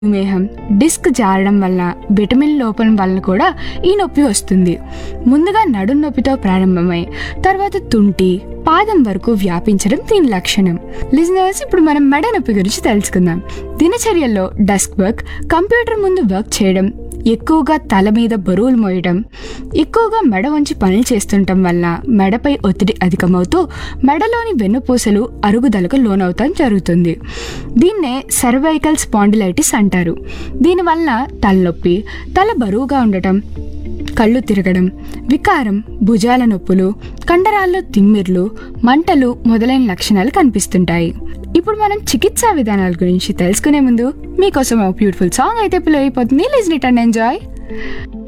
మధుమేహం డిస్క్ జారడం వల్ల విటమిన్ లోపం వల్ల కూడా ఈ నొప్పి వస్తుంది ముందుగా నడుం నొప్పితో ప్రారంభమై తర్వాత తుంటి పాదం వరకు వ్యాపించడం దీని లక్షణం లిజనర్స్ ఇప్పుడు మనం మెడ నొప్పి గురించి తెలుసుకుందాం దినచర్యల్లో డెస్క్ వర్క్ కంప్యూటర్ ముందు వర్క్ చేయడం ఎక్కువగా తల మీద బరువులు మోయడం ఎక్కువగా మెడ వంచి పనులు చేస్తుండటం వల్ల మెడపై ఒత్తిడి అధికమవుతూ మెడలోని వెన్నుపూసలు అరుగుదలకు లోనవుతాం జరుగుతుంది దీన్నే సర్వైకల్ స్పాండిలైటిస్ అంటారు దీనివల్ల తలనొప్పి తల బరువుగా ఉండటం కళ్ళు తిరగడం వికారం భుజాల నొప్పులు కండరాల్లో తిమ్మిర్లు మంటలు మొదలైన లక్షణాలు కనిపిస్తుంటాయి ఇప్పుడు మనం చికిత్సా విధానాల గురించి తెలుసుకునే ముందు మీకోసం ఒక బ్యూటిఫుల్ సాంగ్ అయితే ప్లే అయిపోతుంది లిజన్ ఇట్ అండ్ ఎంజాయ్